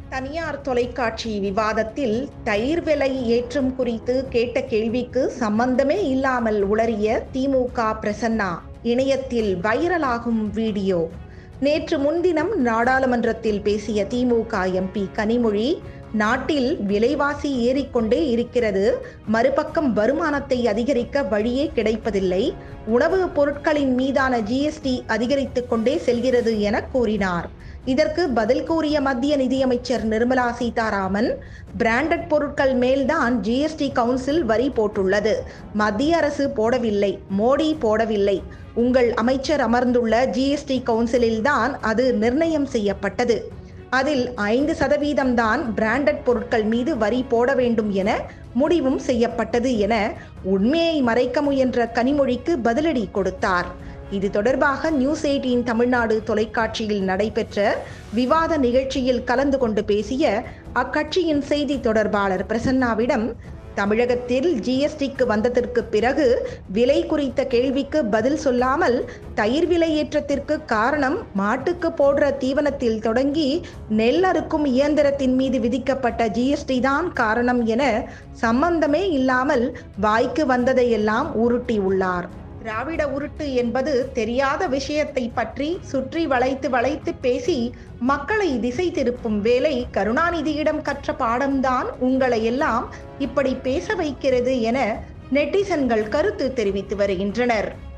தனியார் தொலைக்காட்சி விவாதத்தில் தயிர் விலை ஏற்றம் குறித்து கேட்ட கேள்விக்கு சம்பந்தமே இல்லாமல் உளறிய திமுக பிரசன்னா இணையத்தில் வைரலாகும் வீடியோ நேற்று முன்தினம் நாடாளுமன்றத்தில் பேசிய திமுக எம்பி கனிமொழி நாட்டில் விலைவாசி ஏறிக்கொண்டே இருக்கிறது மறுபக்கம் வருமானத்தை அதிகரிக்க வழியே கிடைப்பதில்லை உணவு பொருட்களின் மீதான ஜிஎஸ்டி அதிகரித்துக் கொண்டே செல்கிறது என கூறினார் இதற்கு பதில் கூறிய மத்திய நிதியமைச்சர் நிர்மலா சீதாராமன் பிராண்டட் பொருட்கள் மேல்தான் ஜிஎஸ்டி கவுன்சில் வரி போட்டுள்ளது மத்திய அரசு போடவில்லை மோடி போடவில்லை உங்கள் அமைச்சர் அமர்ந்துள்ள ஜிஎஸ்டி கவுன்சிலில் தான் அது நிர்ணயம் செய்யப்பட்டது அதில் ஐந்து சதவீதம் தான் பிராண்டட் பொருட்கள் மீது வரி போட வேண்டும் என முடிவும் செய்யப்பட்டது என உண்மையை மறைக்க முயன்ற கனிமொழிக்கு பதிலடி கொடுத்தார் இது தொடர்பாக நியூஸ் எயிட்டீன் தமிழ்நாடு தொலைக்காட்சியில் நடைபெற்ற விவாத நிகழ்ச்சியில் கலந்து கொண்டு பேசிய அக்கட்சியின் செய்தி தொடர்பாளர் பிரசன்னாவிடம் தமிழகத்தில் ஜிஎஸ்டிக்கு வந்ததற்கு பிறகு விலை குறித்த கேள்விக்கு பதில் சொல்லாமல் தயிர் விலை ஏற்றத்திற்கு காரணம் மாட்டுக்கு போடுற தீவனத்தில் தொடங்கி நெல் அறுக்கும் இயந்திரத்தின் மீது விதிக்கப்பட்ட ஜிஎஸ்டி தான் காரணம் என சம்பந்தமே இல்லாமல் வாய்க்கு வந்ததையெல்லாம் உருட்டி உள்ளார் திராவிட உருட்டு என்பது தெரியாத விஷயத்தை பற்றி சுற்றி வளைத்து வளைத்து பேசி மக்களை திசை திருப்பும் வேலை கருணாநிதியிடம் கற்ற பாடம்தான் உங்களை எல்லாம் இப்படி பேச வைக்கிறது என நெட்டிசன்கள் கருத்து தெரிவித்து வருகின்றனர்